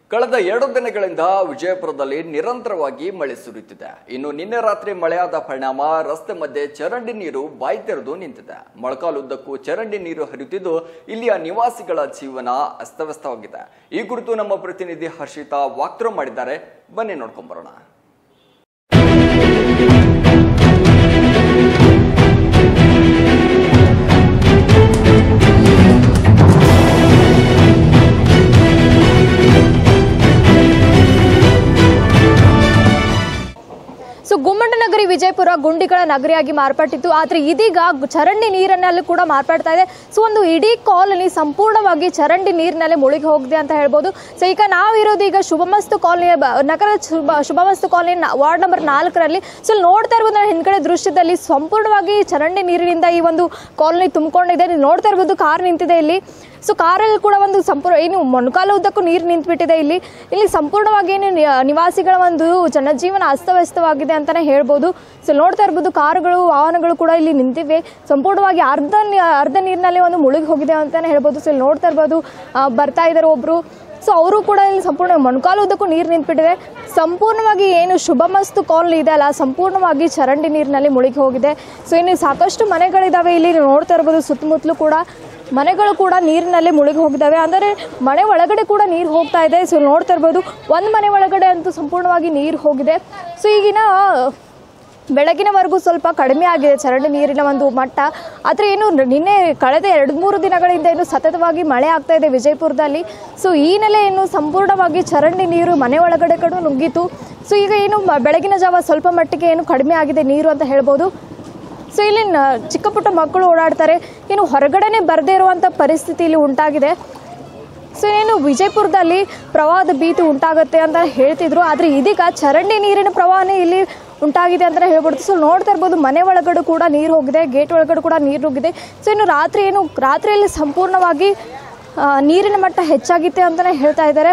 ಕಳೆದ ಎರಡು ದಿನಗಳಿಂದ ವಿಜಯಪುರದಲ್ಲಿ ನಿರಂತರವಾಗಿ ಮಳೆ ಸುರಿಯುತ್ತಿದೆ ಇನ್ನು ನಿನ್ನೆ ರಾತ್ರಿ ಮಳೆಯಾದ ಪರಿಣಾಮ ರಸ್ತೆ ಮಧ್ಯೆ ಚರಂಡಿ ನೀರು ಬಾಯಿ ತೆರೆದು ನಿಂತಿದೆ ಮೊಳಕಾಲುದ್ದಕ್ಕೂ ಚರಂಡಿ ನೀರು ಹರಿಯುತ್ತಿದ್ದು ಇಲ್ಲಿಯ ನಿವಾಸಿಗಳ ಜೀವನ ಅಸ್ತವ್ಯಸ್ತವಾಗಿದೆ ಈ ಕುರಿತು ನಮ್ಮ ಪ್ರತಿನಿಧಿ ಹರ್ಷಿತಾ ವಾಕ್ಥ್ರೋ ಮಾಡಿದ್ದಾರೆ ಬನ್ನಿ ನೋಡ್ಕೊಂಡ್ ಬರೋಣ ಸೊ ಗುಮ್ಮಟನಗರಿ ವಿಜಯಪುರ ಗುಂಡಿಗಳ ನಗರಿಯಾಗಿ ಮಾರ್ಪಟ್ಟಿತ್ತು ಆದರೆ ಇದೀಗ ಗು- ಚರಂಡಿ ನೀರಿನಲ್ಲಿ ಕೂಡ ಮಾರ್ಪಡ್ತಾ ಇದೆ ಸೊ ಒಂದು ಇಡೀ ಕಾಲನಿ ಸಂಪೂರ್ಣವಾಗಿ ಚರಂಡಿ ನೀರಿನಲ್ಲೇ ಮುಳುಗಿ ಹೋಗಿದೆ ಅಂತ ಹೇಳ್ಬೋದು ಸೊ ಈಗ ನಾವಿರೋದು ಈಗ ಶುಭಮಸ್ತು ಕಾಲನಿಯ ಬ- ನಗರದ ಶುಭ ಶುಭಮಸ್ತು ಕಾಲನಿ ನ- ವಾರ್ಡ್ ನಂಬರ್ ನಾಲ್ಕರಲ್ಲಿ ಸೊ ಇಲ್ಲಿ ನೋಡ್ತಾ ಇರ್ಬೋದು ನಾವು ಹಿಂದ್ಗಡೆ ದೃಶ್ಯದಲ್ಲಿ ಸಂಪೂರ್ಣವಾಗಿ ಚರಂಡಿ ನೀರಿನಿಂದ ಈ ಒಂದು ಕಾಲನಿ ತುಂಬಿಕೊಂಡಿದೆ ನೀವು ನೋಡ್ತಾ ಇರ್ಬೋದು ಕಾರ್ ನಿಂತಿದೆ ಇಲ್ಲಿ ಸೊ ಕಾರಲ್ಲಿ ಕೂಡ ಒಂದು ಸಂಪೂರ್ಣ ಏನು ಮೊಣಕಾಲು ಉದ್ದಕ್ಕೂ ನೀರು ನಿಂತುಬಿಟ್ಟಿದೆ ಇಲ್ಲಿ ಇಲ್ಲಿ ಸಂಪೂರ್ಣವಾಗಿ ಏನು ನಿ- ನಿವಾಸಿಗಳ ಒಂದು ಜನಜೀವನ ಅಸ್ತವ್ಯಸ್ತವಾಗಿದೆ ಅಂತಾನೆ ಹೇಳ್ಬೋದು ಸೊ ನೋಡ್ತಾ ಇರ್ಬೋದು ಕಾರುಗಳು ವಾಹನಗಳು ಕೂಡ ಇಲ್ಲಿ ನಿಂತಿವೆ ಸಂಪೂರ್ಣವಾಗಿ ಅರ್ಧ ನೀ- ಅರ್ಧ ನೀರಿನಲ್ಲಿ ಒಂದು ಮುಳುಗಿ ಹೋಗಿದೆ ಅಂತಾನೆ ಹೇಳ್ಬೋದು ಸೊ ಇಲ್ಲಿ ನೋಡ್ತಾ ಇರ್ಬೋದು ಆ, ಬರ್ತಾ ಇದ್ದಾರೆ ಒಬ್ರು ಸೊ ಅವರು ಕೂಡ ಇಲ್ಲಿ ಸಂಪೂರ್ಣ ಮೊಣಕಾಲು ಉದ್ದಕ್ಕೂ ನೀರು ನಿಂತ್ಬಿಟ್ಟಿದೆ ಸಂಪೂರ್ಣವಾಗಿ ಏನು ಶುಭಮಸ್ತು ಕಾಲನಿ ಇದೆ ಅಲ್ಲ ಸಂಪೂರ್ಣವಾಗಿ ಚರಂಡಿ ನೀರಿನಲ್ಲಿ ಮುಳುಗಿ ಹೋಗಿದೆ ಸೊ ಇನ್ನು ಸಾಕಷ್ಟು ಮನೆಗಳಿದಾವೆ ಇಲ್ಲಿ ನೀವು ನೋಡ್ತಾ ಇರ್ಬೋದು ಸುತ್ತಮುತ್ತಲು ಕೂಡ ಮನೆಗಳು ಕೂಡ ನೀರಿನಲ್ಲಿ ಮುಳುಗಿ ಹೋಗಿದ್ದಾವೆ ಅಂದರೆ ಮನೆ ಒಳಗಡೆ ಕೂಡ ನೀರು ಹೋಗ್ತಾ ಇದೆ ಸೊ ನೋಡ್ತಾ ಇರ್ಬೋದು ಒಂದು ಮನೆ ಒಳಗಡೆ ಅಂತೂ ಸಂಪೂರ್ಣವಾಗಿ ನೀರು ಹೋಗಿದೆ ಸೊ ಈಗಿನ ಬೆಳಗಿನವರೆಗೂ ಸ್ವಲ್ಪ ಕಡಿಮೆ ಆಗಿದೆ ಚರಂಡಿ ನೀರಿನ ಒಂದು ಮಟ್ಟ ಆದರೆ ಏನು ನಿನ್ನೆ ಕಳೆದ ಎರಡು ಮೂರು ದಿನಗಳಿಂದ ಏನು ಸತತವಾಗಿ ಮಳೆ ಆಗ್ತಾ ಇದೆ ವಿಜಯಪುರದಲ್ಲಿ ಸೊ ಈ ನೆಲೆ ಏನು ಸಂಪೂರ್ಣವಾಗಿ ಚರಂಡಿ ನೀರು ಮನೆ ಒಳಗಡೆ ಕಡೆ ನುಗ್ಗಿತು ಸೊ ಈಗ ಏನು ಮ- ಬೆಳಗಿನ ಜಾವ ಸ್ವಲ್ಪ ಮಟ್ಟಿಗೆ ಏನು ಕಡಿಮೆ ಆಗಿದೆ ನೀರು ಅಂತ ಹೇಳ್ಬೋದು ಸೊ ಇಲ್ಲಿ ನ- ಚಿಕ್ಕ ಪುಟ್ಟ ಮಕ್ಕಳು ಓಡಾಡ್ತಾರೆ ಏನು ಹೊರಗಡೆನೆ ಬರದೇ ಇರುವಂಥ ಪರಿಸ್ಥಿತಿ ಇಲ್ಲಿ ಉಂಟಾಗಿದೆ ಸೊ ಏನು ವಿಜಯಪುರದಲ್ಲಿ ಪ್ರವಾಹದ ಭೀತಿ ಉಂಟಾಗುತ್ತೆ ಅಂತ ಹೇಳ್ತಿದ್ರು ಆದರೆ ಇದೀಗ ಚರಂಡಿ ನೀರಿನ ಪ್ರವಾಹನೇ ಇಲ್ಲಿ ಉಂಟಾಗಿದೆ ಅಂತಲೇ ಹೇಳ್ಬಿಡ್ತು ಸೊ ನೋಡ್ತಾ ಇರ್ಬೋದು ಮನೆ ಒಳಗಡೆ ಕೂಡ ನೀರು ಹೋಗಿದೆ ಗೇಟ್ ಒಳಗಡೆ ಕೂಡ ನೀರು ಹೋಗಿದೆ ಸೊ ಇನ್ನು ರಾತ್ರಿ ಏನು ರಾತ್ರಿಯಲ್ಲಿ ಸಂಪೂರ್ಣವಾಗಿ ಆ, ನೀರಿನ ಮಟ್ಟ ಹೆಚ್ಚಾಗಿತ್ತೆ ಅಂತಲೇ ಹೇಳ್ತಾ ಇದ್ದಾರೆ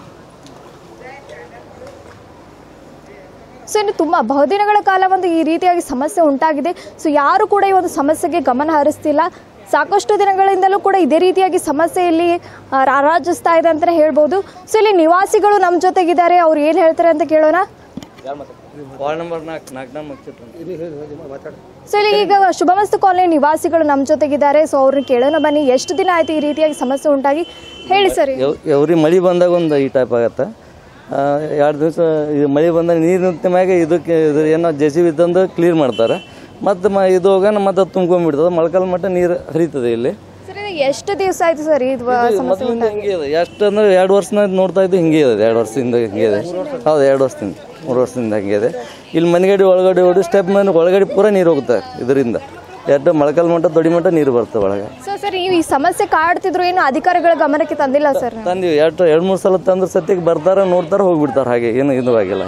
ಸೊ ಇನ್ನು ತುಂಬ ಬಹುದಿನಗಳ ಕಾಲ ಒಂದು ಈ ರೀತಿಯಾಗಿ ಸಮಸ್ಯೆ ಉಂಟಾಗಿದೆ ಸೊ ಯಾರು ಕೂಡ ಈ ಒಂದು ಸಮಸ್ಯೆಗೆ ಗಮನ ಹರಿಸ್ತಿಲ್ಲ ಸಾಕಷ್ಟು ದಿನಗಳಿಂದಲೂ ಕೂಡ ಇದೇ ರೀತಿಯಾಗಿ ಸಮಸ್ಯೆ ಇಲ್ಲಿ ಆ, ರಾರಾಜಿಸ್ತಾ ಇದೆ ಅಂತಲೇ ಹೇಳ್ಬೋದು ಸೊ ಇಲ್ಲಿ ನಿವಾಸಿಗಳು ನಮ್ಮ ಜೊತೆಗಿದ್ದಾರೆ ಅವ್ರು ಏನು ಹೇಳ್ತಾರೆ ಅಂತ ಕೇಳೋಣ ವಾರ್ಡ್ ನಂಬರ್ ನಾಲ್ಕು ನಾಲ್ಕನೇ ಮುಗ್ಸಿತ್ತು ಸೊ ಇಲ್ಲಿ ಈಗ ಶುಭಮಸ್ತು ಕಾಲನಿ ನಿವಾಸಿಗಳು ನಮ್ಮ ಜೊತೆಗಿದ್ದಾರೆ ಸೊ ಅವ್ರನ್ನ ಕೇಳೋಣ ಬನ್ನಿ ಎಷ್ಟು ದಿನ ಆಯ್ತು ಈ ರೀತಿಯಾಗಿ ಸಮಸ್ಯೆ ಉಂಟಾಗಿ ಹೇಳಿ ಸರ್ ಎವ್ರಿ ಮಳೆ ಬಂದಾಗ ಒಂದು ಈ ಟೈಪ್ ಆಗತ್ತೆ ಎರಡು ದಿವಸ ಇದು ಮಳೆ ಬಂದಾಗ ನೀರು ನಿಂತ ಮ್ಯಾಗ ಇದಕ್ಕೆ ಇದು ಏನೋ ಜೆ ಸಿ ಬಿ ತಂದು ಕ್ಲೀನ್ ಮಾಡ್ತಾರೆ ಮತ್ತು ಮ ಇದು ಹೋಗೋಣ ಮತ್ತೆ ಅದು ತುಂಬ್ಕೊಂಡ್ಬಿಡ್ತದೆ ಮೊಳಕಾಲ ಮಟ್ಟ ನೀರು ಹರಿತದೆ ಇಲ್ಲಿ ಸರ್ ಇದು ಎಷ್ಟು ದಿವಸ ಆಯ್ತು ಸರ್ ಇದು ಮೊದಲಿಂದ ಹಿಂಗೆ ಇದೆ ಎಷ್ಟು ಅಂದ್ರೆ ಎರಡು ವರ್ಷದಿಂದ ನೋಡ್ತಾ ಇದ್ದು ಹಿಂಗೆ ಇದೆ ಎರಡು ವರ್ಷದಿಂದ ಹಿಂಗೆ ಇದೆ ಹೌದು ಎರಡು ವರ್ಷದಿಂದ ಮೂರು ವರ್ಷದಿಂದ ಹಂಗೆ ಇದೆ ಇಲ್ಲಿ ಮನೆಗಡೆ ಒಳಗಡೆ ಹೊಡಿ ಸ್ಟೆಪ್ ಮೇಲೆ ಒಳಗಡೆ ಪೂರ ನೀರು ಹೋಗುತ್ತೆ ಇದರಿಂದ ಎರಡು ಮೊಳಕಾಲ ಮಟ್ಟ ದೊಡ್ಡ ಮಟ್ಟ ನೀರು ಬರ್ತವೆ ಒಳಗೆ ಸೊ ಸರ್ ಈ ಸಮಸ್ಯೆ ಕಾಡ್ತಿದ್ರು ಏನು ಅಧಿಕಾರಿಗಳ ಗಮನಕ್ಕೆ ತಂದಿಲ್ಲ ಸರ್ ತಂದೀವಿ ಎರಡು ಎರಡು ಮೂರು ಸಲ ತಂದ್ರೆ ಸತ್ಯಕ್ಕೆ ಬರ್ತಾರೆ ನೋಡ್ತಾರೆ ಹೋಗ್ಬಿಡ್ತಾರೆ ಹಾಗೆ ಏನು ಇದು ಆಗಿಲ್ಲ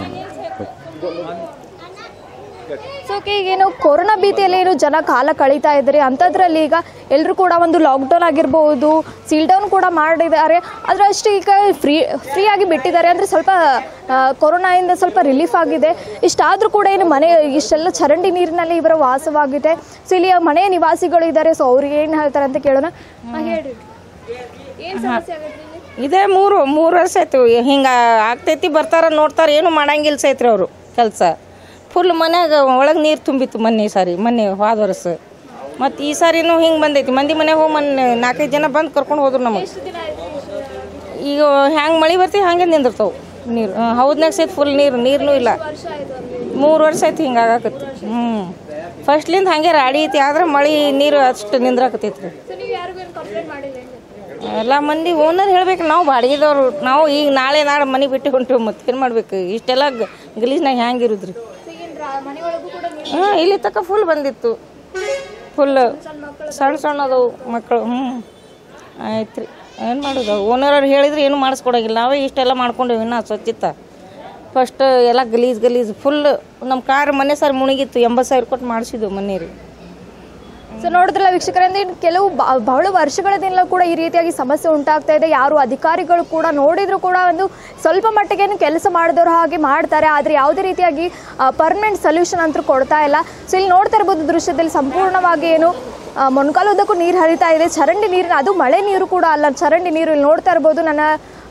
ಸೊ ಓಕೆ ಈಗೇನು ಕೊರೋನಾ ಭೀತಿಯಲ್ಲಿ ಏನು ಜನ ಕಾಲ ಕಳೀತಾ ಇದ್ದಾರೆ ಅಂಥದ್ರಲ್ಲಿ ಈಗ ಎಲ್ಲರೂ ಕೂಡ ಒಂದು ಲಾಕ್ಡೌನ್ ಆಗಿರ್ಬೋದು ಸೀಲ್ ಡೌನ್ ಕೂಡ ಮಾಡಿದ್ದಾರೆ ಆದರೆ ಅಷ್ಟು ಈಗ ಫ್ರೀ ಫ್ರೀ ಆಗಿ ಬಿಟ್ಟಿದ್ದಾರೆ ಅಂದರೆ ಸ್ವಲ್ಪ ಆ, ಕೊರೋನಾಯಿಂದ ಸ್ವಲ್ಪ ರಿಲೀಫ್ ಆಗಿದೆ ಇಷ್ಟಾದರೂ ಕೂಡ ಏನು ಮನೆ ಇಷ್ಟೆಲ್ಲ ಚರಂಡಿ ನೀರಿನಲ್ಲಿ ಇವರ ವಾಸವಾಗಿದೆ ಸೊ ಇಲ್ಲಿ ಮನೆಯ ನಿವಾಸಿಗಳು ಇದ್ದಾರೆ ಸೊ ಅವ್ರಿಗೆ ಏನು ಹೇಳ್ತಾರೆ ಅಂತ ಕೇಳೋಣ ಹಾಂ ಹೇಳ್ರಿ ಏನು ಸಮಸ್ಯೆ ಆಗೈತ್ರಿ ಇಲ್ಲಿ? ಇದೇ ಮೂರು ಮೂರು ವರ್ಷ ಆಯ್ತು ಹಿಂಗೆ ಆಗ್ತೈತಿ ಬರ್ತಾರ ನೋಡ್ತಾರ ಏನು ಮಾಡಂಗಿಲ್ಲ ಸೈತ್ರಿ ಅವರು ಕೆಲಸ ಫುಲ್ ಮನ್ಯಾಗ ಒಳಗೆ ನೀರು ತುಂಬಿತ್ತು ಮೊನ್ನೆ ಈ ಸಾರಿ ಮೊನ್ನೆ ಹೋದ ವರ್ಷ ಮತ್ತು ಈ ಸಾರಿನೂ ಹಿಂಗೆ ಬಂದೈತಿ ಮಂದಿ ಮನೆಗೆ ಹೋಗಿ ಮೊನ್ನೆ ನಾಲ್ಕೈದು ಜನ ಬಂದು ಕರ್ಕೊಂಡು ಹೋದ್ರು ನಮಗೆ ಈಗ ಹ್ಯಾಂಗೆ ಮಳೆ ಬರ್ತಿ ಹಂಗೆ ನಿಂದಿರ್ತಾವೆ ನೀರು ಹೌದ್ನಾಗ ಸೈತ್ ಫುಲ್ ನೀರು ನೀರ್ನೂ ಇಲ್ಲ ಮೂರು ವರ್ಷ ಆಯ್ತು ಹಿಂಗೆ ಆಗಾಕತ್ತಿ ಹ್ಞೂ ಫಸ್ಟ್ಲಿಂದ ಹಾಗೆ ರಾಡಿ ಐತಿ ಆದ್ರೆ ಮಳೆ ನೀರು ಅಷ್ಟು ನಿಂದ್ರಾಕತ್ತೈತಿ ರೀ ಸೊ ನೀವು ಯಾರಿಗೂ ಏನು ಕಂಪ್ಲೇಂಟ್ ಮಾಡಿಲ್ಲ ಏನು? ಎಲ್ಲ ಮಂದಿ ಓನರ್ ಹೇಳ್ಬೇಕು ನಾವು ಬಾಡಿಗೆದವ್ರು ನಾವು ಈಗ ನಾಳೆ ನಾಳೆ ಮನೆ ಬಿಟ್ಟು ಹೊಂಟೇವು ಮತ್ತೆ ಏನು ಮಾಡ್ಬೇಕು ಇಷ್ಟೆಲ್ಲ ಗ- ಗಲೀಜ್ನಾಗ ಹ್ಯಾಂಗೆ ಇರುದ್ರಿ ಸೊ ಏನು ರಾ- ಮನೆಯೊಳಗೂ ಕೂಡ ನೀರು ಹಾಂ ಇಲ್ಲಿ ತನಕ ಫುಲ್ ಬಂದಿತ್ತು ಫುಲ್ ಸಣ್ಣ ಸಣ್ಣ ಅದಾವು ಮಕ್ಕಳು ಹ್ಞೂ ಆಯ್ತು ರೀ ಏನು ಮಾಡೋದು ಓನರ್ ಅವ್ರು ಹೇಳಿದ್ರೆ ಏನು ಮಾಡಿಸ್ಕೊಡಂಗಿಲ್ಲ ನಾವೇ ಇಷ್ಟೆಲ್ಲ ಮಾಡ್ಕೊಂಡೇವಿ ಇನ್ನೂ ಸ್ವಚ್ಛತ ಫಸ್ಟ್ ಎಲ್ಲ ಗಲೀಜ್ ಗಲೀಜ್ ಫುಲ್ ನಮ್ಮ ಕಾರ್ ಮನೆ ಸರ್ ಮುಳುಗಿತ್ತು ಎಂಬತ್ತು ಸಾವಿರ ಕೊಟ್ಟು ಮಾಡಿಸಿದ್ವು ಮನೆ ರೀ ಸೊ ನೋಡಿದ್ರಲ್ಲ ವೀಕ್ಷಕರಿಂದ ಇನ್ನು ಕೆಲವು ಬ- ಬಹಳ ವರ್ಷಗಳಿಂದ ಕೂಡ ಈ ರೀತಿಯಾಗಿ ಸಮಸ್ಯೆ ಉಂಟಾಗ್ತಾ ಇದೆ ಯಾರು ಅಧಿಕಾರಿಗಳು ಕೂಡ ನೋಡಿದ್ರು ಕೂಡ ಒಂದು ಸ್ವಲ್ಪ ಮಟ್ಟಿಗೆ ಕೆಲಸ ಮಾಡಿದವರು ಹಾಗೆ ಮಾಡ್ತಾರೆ ಆದರೆ ಯಾವುದೇ ರೀತಿಯಾಗಿ ಪರ್ಮನೆಂಟ್ ಸೊಲ್ಯೂಷನ್ ಅಂತೂ ಕೊಡ್ತಾ ಇಲ್ಲ ಸೊ ಇಲ್ಲಿ ನೋಡ್ತಾ ಇರ್ಬೋದು ದೃಶ್ಯದಲ್ಲಿ ಸಂಪೂರ್ಣವಾಗಿ ಏನು ಆ, ಮೊಣಕಾಲುದ್ದಕ್ಕೂ ನೀರು ಹರಿತಾ ಇದೆ ಚರಂಡಿ ನೀರಿನ ಅದು ಮಳೆ ನೀರು ಕೂಡ ಅಲ್ಲ ಚರಂಡಿ ನೀರು ಇಲ್ಲಿ ನೋಡ್ತಾ ಇರ್ಬೋದು ನನ್ನ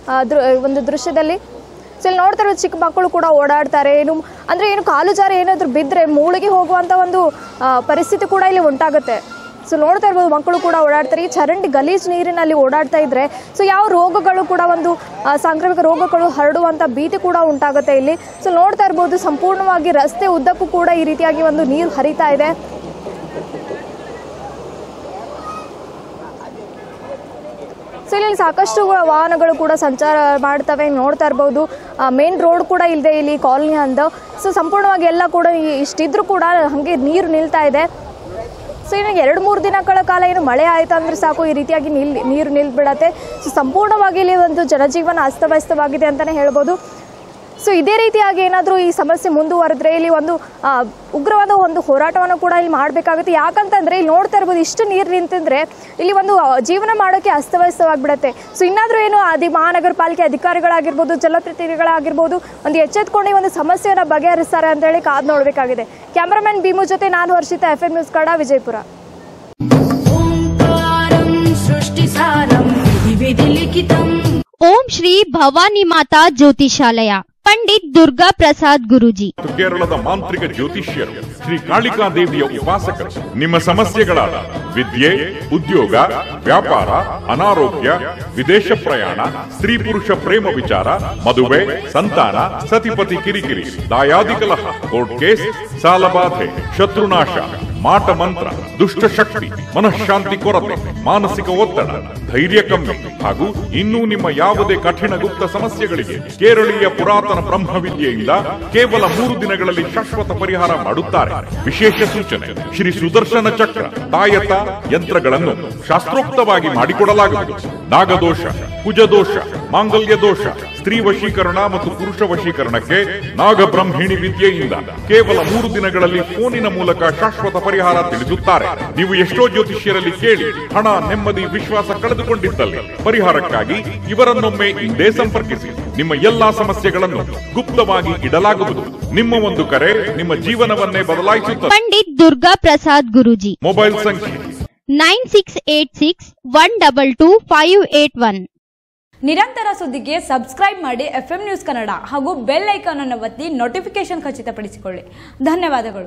ಆ, ದೃ ಒಂದು ದೃಶ್ಯದಲ್ಲಿ ಸೊ ಇಲ್ಲಿ ನೋಡ್ತಾ ಇರೋದು ಚಿಕ್ಕ ಮಕ್ಕಳು ಕೂಡ ಓಡಾಡ್ತಾರೆ ಏನು ಅಂದರೆ ಏನು ಕಾಲು ಜಾರಿ ಏನಾದರೂ ಬಿದ್ದರೆ ಮೂಳಿಗೆ ಹೋಗುವಂಥ ಒಂದು ಆ, ಪರಿಸ್ಥಿತಿ ಕೂಡ ಇಲ್ಲಿ ಉಂಟಾಗುತ್ತೆ ಸೊ ನೋಡ್ತಾ ಇರ್ಬೋದು ಮಕ್ಕಳು ಕೂಡ ಓಡಾಡ್ತಾರೆ ಈ ಚರಂಡಿ ಗಲೀಜ್ ನೀರಿನಲ್ಲಿ ಓಡಾಡ್ತಾ ಇದ್ರೆ ಸೊ ಯಾವ ರೋಗಗಳು ಕೂಡ ಒಂದು ಆ, ಸಾಂಕ್ರಾಮಿಕ ರೋಗಗಳು ಹರಡುವಂಥ ಭೀತಿ ಕೂಡ ಉಂಟಾಗುತ್ತೆ ಇಲ್ಲಿ ಸೊ ನೋಡ್ತಾ ಇರ್ಬೋದು ಸಂಪೂರ್ಣವಾಗಿ ರಸ್ತೆ ಉದ್ದಕ್ಕೂ ಕೂಡ ಈ ರೀತಿಯಾಗಿ ಒಂದು ನೀರು ಹರಿತಾ ಇದೆ ಸೊ ಇಲ್ಲಿ ಸಾಕಷ್ಟು ವಾಹನಗಳು ಕೂಡ ಸಂಚಾರ ಮಾಡ್ತವೆ ನೋಡ್ತಾ ಇರ್ಬೋದು ಮೇನ್ ರೋಡ್ ಕೂಡ ಇಲ್ಲದೆ ಇಲ್ಲಿ ಕಾಲನಿ ಅಂದ ಸೊ ಸಂಪೂರ್ಣವಾಗಿ ಎಲ್ಲ ಕೂಡ ಈ- ಇಷ್ಟಿದ್ರೂ ಕೂಡ ಹಾಗೆ ನೀರು ನಿಲ್ತಾ ಇದೆ ಸೊ ಇನ್ನು ಎರಡು ಮೂರು ದಿನಗಳ ಕಾಲ ಏನು ಮಳೆ ಆಯಿತು ಅಂದರೆ ಸಾಕು ಈ ರೀತಿಯಾಗಿ ನಿಲ್ ನೀರು ನಿಲ್ಬಿಡತ್ತೆ ಸೊ ಸಂಪೂರ್ಣವಾಗಿ ಇಲ್ಲಿ ಒಂದು ಜನಜೀವನ ಅಸ್ತವ್ಯಸ್ತವಾಗಿದೆ ಅಂತಲೇ ಹೇಳ್ಬೋದು ಸೊ ಇದೇ ರೀತಿಯಾಗಿ ಏನಾದರೂ ಈ ಸಮಸ್ಯೆ ಮುಂದುವರೆದ್ರೆ ಇಲ್ಲಿ ಒಂದು ಆ, ಉಗ್ರವಾದ ಒಂದು ಹೋರಾಟವನ್ನು ಕೂಡ ಇಲ್ಲಿ ಮಾಡಬೇಕಾಗುತ್ತೆ ಯಾಕಂತಂದ್ರೆ ಇಲ್ಲಿ ನೋಡ್ತಾ ಇರ್ಬೋದು ಇಷ್ಟು ನೀರು ನಿಂತಂದ್ರೆ ಇಲ್ಲಿ ಒಂದು ಆ, ಜೀವನ ಮಾಡೋಕ್ಕೆ ಅಸ್ತವ್ಯಸ್ತವಾಗಿಬಿಡುತ್ತೆ ಸೊ ಇನ್ನಾದರೂ ಏನು ಅದಿ ಮಹಾನಗರ ಪಾಲಿಕೆ ಅಧಿಕಾರಿಗಳಾಗಿರ್ಬೋದು ಜನಪ್ರತಿನಿಧಿಗಳಾಗಿರ್ಬೋದು ಒಂದು ಎಚ್ಚೆತ್ಕೊಂಡು ಈ ಒಂದು ಸಮಸ್ಯೆಯನ್ನು ಬಗೆಹರಿಸ್ತಾರೆ ಅಂತೇಳಿ ಕಾದು ನೋಡಬೇಕಾಗಿದೆ ಕ್ಯಾಮ್ರಾಮನ್ ಭೀಮು ಜೊತೆ ನಾನು Harshita F M news Kannada Vijayapura ಓಂಕಾರಂ ಸೃಷ್ಟಿಸಾರಂ ವಿಧಿ ಲಿಖಿತಂ ಓಂ ಶ್ರೀ ಭವಾನಿ ಮಾತಾ ಜ್ಯೋತಿಷಾಲಯ ಪಂಡಿತ್ ದುರ್ಗಾ ಪ್ರಸಾದ್ ಗುರೂಜಿ ಮತ್ತು ಕೇರಳದ ಮಾಂತ್ರಿಕ ಜ್ಯೋತಿಷ್ಯರು ಶ್ರೀ ಕಾಳಿಕಾ ದೇವಿಯ ಉಪಾಸಕರು ನಿಮ್ಮ ಸಮಸ್ಯೆಗಳಾದ ವಿದ್ಯೆ ಉದ್ಯೋಗ ವ್ಯಾಪಾರ ಅನಾರೋಗ್ಯ ವಿದೇಶ ಪ್ರಯಾಣ ಸ್ತ್ರೀ ಪುರುಷ ಪ್ರೇಮ ವಿಚಾರ ಮದುವೆ ಸಂತಾನ ಸತಿಪತಿ ಕಿರಿಕಿರಿ ದಾಯಾದಿ ಕಲಹ ಕೋರ್ಟ್ ಕೇಸ್ ಸಾಲಬಾಧೆ ಶತ್ರುನಾಶ ಮಾಟ ಮಂತ್ರ ದುಷ್ಟಶಕ್ತಿ ಮನಃಶಾಂತಿ ಕೊರತೆ ಮಾನಸಿಕ ಒತ್ತಡ ಧೈರ್ಯ ಕಮ್ಮಿ ಹಾಗೂ ಇನ್ನೂ ನಿಮ್ಮ ಯಾವುದೇ ಕಠಿಣ ಗುಪ್ತ ಸಮಸ್ಯೆಗಳಿಗೆ ಕೇರಳೀಯ ಪುರಾತನ ಬ್ರಹ್ಮವಿದ್ಯೆಯಿಂದ ಕೇವಲ ಮೂರು ದಿನಗಳಲ್ಲಿ ಶಾಶ್ವತ ಪರಿಹಾರ ಮಾಡುತ್ತಾರೆ ವಿಶೇಷ ಸೂಚನೆ ಶ್ರೀ ಸುದರ್ಶನ ಚಕ್ರ ತಾಯತ ಯಂತ್ರಗಳನ್ನು ಶಾಸ್ತ್ರೋಕ್ತವಾಗಿ ಮಾಡಿಕೊಡಲಾಗುವುದು ನಾಗದೋಷ ಕುಜದೋಷ ಮಾಂಗಲ್ಯ ದೋಷ ಸ್ತ್ರೀ ವಶೀಕರಣ ಮತ್ತು ಪುರುಷ ವಶೀಕರಣಕ್ಕೆ ನಾಗಬ್ರಹ್ಮಿಣಿ ವಿದ್ಯೆಯಿಂದ ಕೇವಲ ಮೂರು ದಿನಗಳಲ್ಲಿ ಫೋನಿನ ಮೂಲಕ ಶಾಶ್ವತ ಪರಿಹಾರ ತಿಳಿಸುತ್ತಾರೆ ನೀವು ಎಷ್ಟೋ ಜ್ಯೋತಿಷ್ಯರಲ್ಲಿ ಕೇಳಿ ಹಣ ನೆಮ್ಮದಿ ವಿಶ್ವಾಸ ಕಳೆದುಕೊಂಡಿದ್ದಲ್ಲಿ ಪರಿಹಾರಕ್ಕಾಗಿ ಇವರನ್ನೊಮ್ಮೆ ಇಂದೇ ಸಂಪರ್ಕಿಸಿ ನಿಮ್ಮ ಎಲ್ಲಾ ಸಮಸ್ಯೆಗಳನ್ನು ಗುಪ್ತವಾಗಿ ಇಡಲಾಗುವುದು ನಿಮ್ಮ ಒಂದು ಕರೆ ನಿಮ್ಮ ಜೀವನವನ್ನೇ ಬದಲಾಯಿಸುತ್ತದೆ ಪಂಡಿತ್ ದುರ್ಗಾ ಪ್ರಸಾದ್ ಗುರೂಜಿ ಮೊಬೈಲ್ ಸಂಖ್ಯೆ nine six eight six one double two five eight one ನಿರಂತರ ಸುದ್ದಿಗೆ ಸಬ್ಸ್ಕ್ರೈಬ್ ಮಾಡಿ ಎಫ್ ನ್ಯೂಸ್ ಕನ್ನಡ ಹಾಗೂ ಬೆಲ್ ಐಕಾನ್ ಅನ್ನು ಒತ್ತಿ ನೋಟಿಫಿಕೇಶನ್ ಖಚಿತಪಡಿಸಿಕೊಳ್ಳಿ ಧನ್ಯವಾದಗಳು